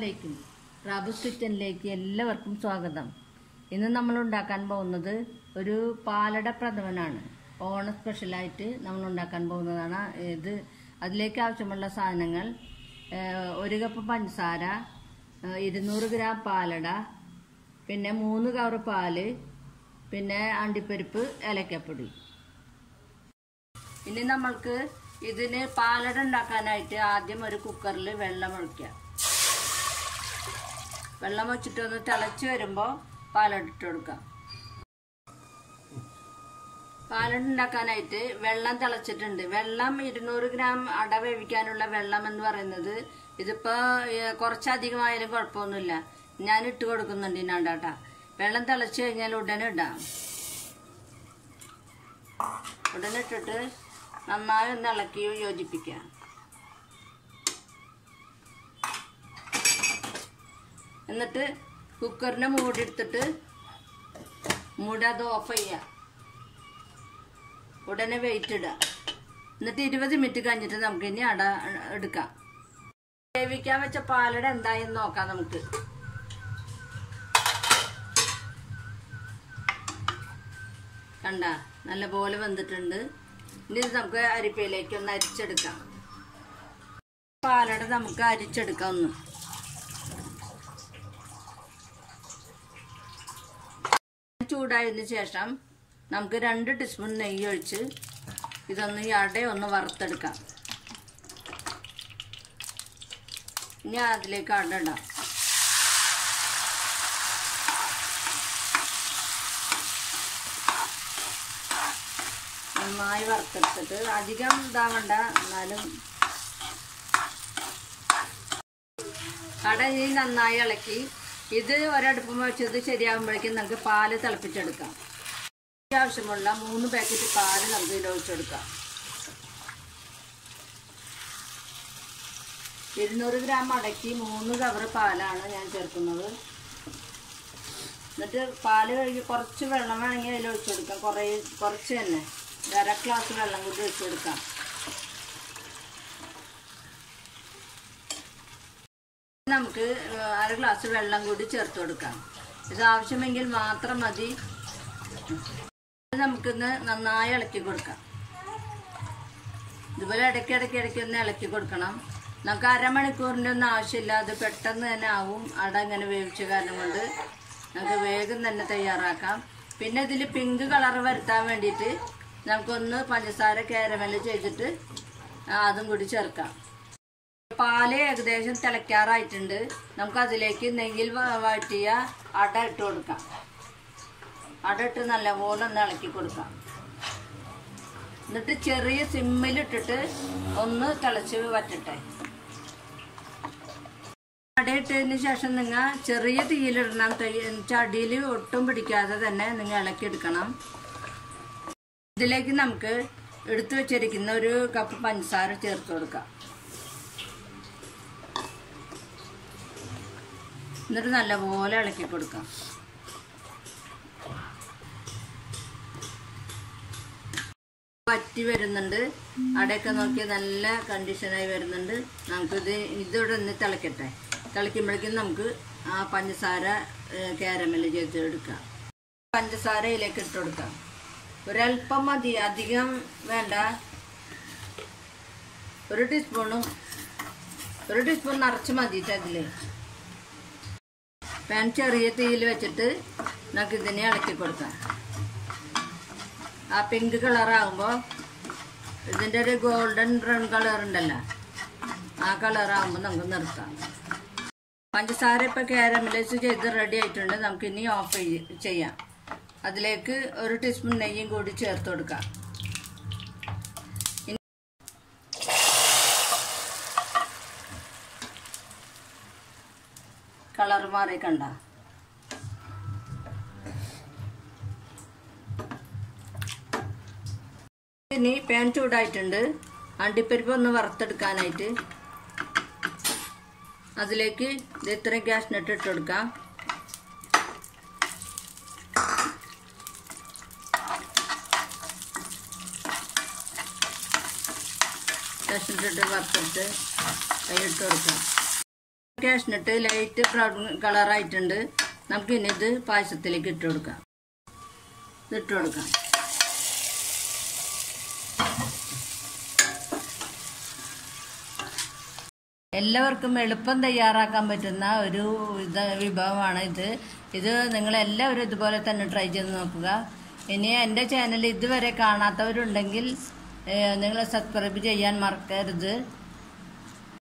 അലൈക്കും റാബുസ് കിച്ചണിലേക്ക് എല്ലാവർക്കും സ്വാഗതം ഇന്ന് നമ്മൾ ഉണ്ടാക്കാൻ പോകുന്നത് ഒരു പാലട പ്രഥമനാണ് ഓണ സ്പെഷ്യലായിട്ട് നമ്മൾ ഉണ്ടാക്കാൻ പോകുന്നതാണ് ഇത് അതിലേക്ക് ആവശ്യമുള്ള സാധനങ്ങൾ ഏഹ്, ഒരു കപ്പ് പഞ്ചസാര ഏഹ്, ഇരുന്നൂറ് ഗ്രാം പാലട പിന്നെ മൂന്ന് കവർ പാല് പിന്നെ അണ്ടിപ്പരിപ്പ് ഏലക്കപ്പൊടി ഇനി നമ്മൾക്ക് ഇതിന് പാലട ഉണ്ടാക്കാനായിട്ട് ആദ്യം ഒരു കുക്കറിൽ വെള്ളം ഒഴിക്കാം വെള്ളം വെച്ചിട്ട് ഒന്ന് തിളച്ച് വരുമ്പോൾ പാലട ഇട്ട് കൊടുക്കാം പാലട ഉണ്ടാക്കാനായിട്ട് വെള്ളം തിളച്ചിട്ടുണ്ട് വെള്ളം ഇരുന്നൂറ് ഗ്രാം അട വേവിക്കാനുള്ള വെള്ളം എന്ന് പറയുന്നത് ഇതിപ്പോ ഏഹ്, കുറച്ചധികമായാലും കുഴപ്പമൊന്നുമില്ല ഞാൻ ഇട്ട് കൊടുക്കുന്നുണ്ട് ഇതിനാണ്ടാട്ടാ വെള്ളം തിളച്ച് കഴിഞ്ഞാൽ ഉടനെ ഇടാം ഉടനെ ഇട്ടിട്ട് നന്നായി ഒന്ന് ഇളക്കി യോജിപ്പിക്കാം എന്നിട്ട് കുക്കറിനെ മൂടി എടുത്തിട്ട് മൂടി അത് ഓഫ് ചെയ്യാം ഉടനെ വെയിറ്റ് ഇടുക എന്നിട്ട് ഇരുപത് മിനിറ്റ് കഴിഞ്ഞിട്ട് നമുക്ക് ഇനി അട എടുക്കാം വേവിക്കാൻ വെച്ച പാലട എന്തായെന്ന് നോക്കാം നമുക്ക് കണ്ട നല്ല പോലെ വെന്തിട്ടുണ്ട് ഇനി ഇത് നമുക്ക് അരിപ്പയിലേക്ക് ഒന്ന് അരിച്ചെടുക്കാം പാലട നമുക്ക് അരിച്ചെടുക്കാം ഒന്ന് ചൂടായതിന് ശേഷം നമുക്ക് രണ്ട് ടീസ്പൂൺ നെയ്യ് ഒഴിച്ച് ഇതൊന്ന് ഈ അട ഒന്ന് വറുത്തെടുക്കാം ഇനി അതിലേക്ക് അട ഇടാം നന്നായി വറുത്തെടുത്തിട്ട് അധികം ഇതാവണ്ട എന്നാലും അട ഇനി നന്നായി ഇളക്കി ഇത് ഒരടുപ്പം വെച്ചത് ശരിയാകുമ്പോഴേക്കും നമുക്ക് പാല് തിളപ്പിച്ചെടുക്കാം ആവശ്യമുള്ള മൂന്ന് പാക്കറ്റ് പാല് നമുക്ക് ഇതിൽ ഒഴിച്ചെടുക്കാം ഇരുന്നൂറ് ഗ്രാം അടക്കി മൂന്ന് കവർ പാലാണ് ഞാൻ ചേർക്കുന്നത് എന്നിട്ട് പാല് കഴുകി കുറച്ച് വെള്ളം വേണമെങ്കിൽ അതിൽ ഒഴിച്ചു കൊടുക്കാം കുറേ കുറച്ച് തന്നെ ഒരു അര ഗ്ലാസ് വെള്ളം കൂടി ഒഴിച്ചു കൊടുക്കാം നമുക്ക് അര ഗ്ലാസ് വെള്ളം കൂടി ചേർത്ത് കൊടുക്കാം ഇത് ആവശ്യമെങ്കിൽ മാത്രം മതി ഇത് നമുക്കിന്ന് നന്നായി ഇളക്കി കൊടുക്കാം ഇതുപോലെ ഇടയ്ക്ക് ഇടയ്ക്ക് ഇടയ്ക്ക് ഒന്ന് ഇളക്കി കൊടുക്കണം നമുക്ക് അരമണിക്കൂറിൻ്റെ ഒന്നും ആവശ്യമില്ല അത് പെട്ടെന്ന് തന്നെ ആവും അട ഇങ്ങനെ വേവിച്ച കാരണം കൊണ്ട് നമുക്ക് വേഗം തന്നെ തയ്യാറാക്കാം പിന്നെ ഇതിൽ പിങ്ക് കളർ വരുത്താൻ വേണ്ടിയിട്ട് നമുക്കൊന്ന് പഞ്ചസാര കാരമല് ചെയ്തിട്ട് ആ, അതും കൂടി ചേർക്കാം പാല് ഏകദേശം തിളയ്ക്കാറായിട്ടുണ്ട് നമുക്ക് അതിലേക്ക് നെയ്യിൽ വ- വഴറ്റിയ അട ഇട്ട് കൊടുക്കാം അട ഇട്ട് നല്ലപോലെ ഒന്ന് ഇളക്കി കൊടുക്കാം എന്നിട്ട് ചെറിയ സിമ്മിലിട്ടിട്ട് ഒന്ന് തിളച്ച് വറ്റട്ടെ അടയിട്ടതിന് ശേഷം നിങ്ങൾ ചെറിയ തീയിലിടണം ചടിയിൽ ഒട്ടും പിടിക്കാതെ തന്നെ നിങ്ങൾ ഇളക്കിയെടുക്കണം ഇതിലേക്ക് നമുക്ക് എടുത്തു വെച്ചിരിക്കുന്ന ഒരു കപ്പ് പഞ്ചസാര ചേർത്ത് കൊടുക്കാം എന്നിട്ട് നല്ലപോലെ ഇളക്കി കൊടുക്കാം വറ്റി വരുന്നുണ്ട് അടയൊക്കെ നോക്കി നല്ല കണ്ടീഷനായി വരുന്നുണ്ട് നമുക്കിത് ഇതിവിടെ ഒന്ന് തിളക്കട്ടെ തിളയ്ക്കുമ്പോഴേക്കും നമുക്ക് ആ പഞ്ചസാര കാരമല് ചെയ്ത് എടുക്കാം പഞ്ചസാര ഇതിലേക്ക് ഇട്ട് കൊടുക്കാം ഒരല്പം മതി അധികം വേണ്ട ഒരു ടീസ്പൂണും ഒരു ടീസ്പൂൺ നിറച്ച് മതിയിട്ട് അതിൽ പാൻ ചെറിയ തീയിൽ വെച്ചിട്ട് നമുക്ക് ഇതിനെ ഇളക്കി കൊടുക്കാം ആ പിങ്ക് കളറാകുമ്പോൾ ഇതിൻ്റെ ഒരു ഗോൾഡൻ ബ്രൗൺ കളർ ഉണ്ടല്ലോ ആ കളറാകുമ്പോൾ നമുക്ക് നിർത്താം പഞ്ചസാര ഇപ്പോൾ കാരമലൈസ് ചെയ്ത് റെഡി ആയിട്ടുണ്ട് നമുക്ക് ഇനി ഓഫ് ചെയ്യാം അതിലേക്ക് ഒരു ടീസ്പൂൺ നെയ്യും കൂടി ചേർത്ത് കൊടുക്കാം ഇനി കളർ മാറി കണ്ട ഇനി പാൻ ചൂടായിട്ടുണ്ട് അണ്ടിപ്പരിപ്പ് ഒന്ന് വറുത്തെടുക്കാനായിട്ട് അതിലേക്ക് ഇത് ഇത്രയും ഗ്യാസ് നെട്ട് ഇട്ട് കൊടുക്കാം ഗ്യാസ് ഇട്ടിട്ട് വറുത്തിട്ട് അതിലിട്ട് കൊടുക്കാം കാഷ്നട്ട് ലൈറ്റ് ബ്രൗൺ കളറായിട്ടുണ്ട് നമുക്കിനി ഇത് പായസത്തിലേക്ക് ഇട്ട് കൊടുക്കാം ഇത് ഇട്ട് കൊടുക്കാം എല്ലാവർക്കും എളുപ്പം തയ്യാറാക്കാൻ പറ്റുന്ന ഒരു ഇത് വിഭവമാണ് ഇത് ഇത് നിങ്ങളെല്ലാവരും ഇതുപോലെ തന്നെ ട്രൈ ചെയ്ത് നോക്കുക ഇനി എൻ്റെ ചാനൽ ഇതുവരെ കാണാത്തവരുണ്ടെങ്കിൽ നിങ്ങൾ സബ്സ്ക്രൈബ് ചെയ്യാൻ മറക്കരുത്